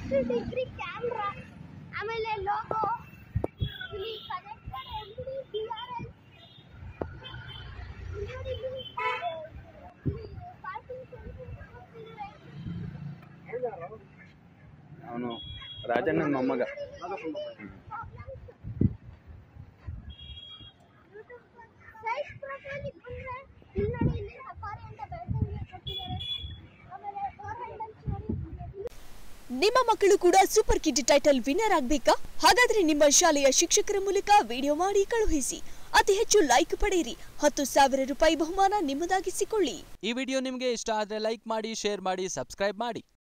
first degree camera ಆಮೇಲೆ logo ಇಲ್ಲಿ connector L D R L ನೋಡಿ ಇಲ್ಲಿ ಪಾರ್ಕಿಂಗ್ ಅವನು ರಾಜಣ್ಣನ ಮೊಮ್ಮಗ ಸೈಜ್ ಪ್ರೊಫೈಲ್ ಬಂದ್ರೆ ಇಲ್ಲಿ ನೋಡಿ ಇಲ್ಲಿ ಸಫಾರಿ ಅಂತ ಬೆಳ್ತಂಗೆ ಕೊಟ್ಟಿದ್ದಾರೆ ಆಮೇಲೆ ಡೋರ್ ಹ್ಯಾಂಡಲ್ಸ್ ನೋಡಿ ನಿಮ್ಮ ಮಕ್ಕಳು ಕೂಡ ಸೂಪರ್ ಕಿಡ್ ಟೈಟಲ್ ವಿನ್ನರ್ ಆಗಬೇಕಾ ಹಾಗಾದ್ರೆ ನಿಮ್ಮ ಶಾಲೆಯ ಶಿಕ್ಷಕರ ಮೂಲಕ ವಿಡಿಯೋ ಮಾಡಿ ಕಳುಹಿಸಿ ಅತಿ ಹೆಚ್ಚು ಲೈಕ್ ಪಡೆಯಿರಿ ಹತ್ತು ಸಾವಿರ ರೂಪಾಯಿ ಬಹುಮಾನ ನಿಮ್ಮದಾಗಿಸಿಕೊಳ್ಳಿ ಈ ವಿಡಿಯೋ ನಿಮಗೆ ಇಷ್ಟ ಆದರೆ ಲೈಕ್ ಮಾಡಿ ಶೇರ್ ಮಾಡಿ ಸಬ್ಸ್ಕ್ರೈಬ್ ಮಾಡಿ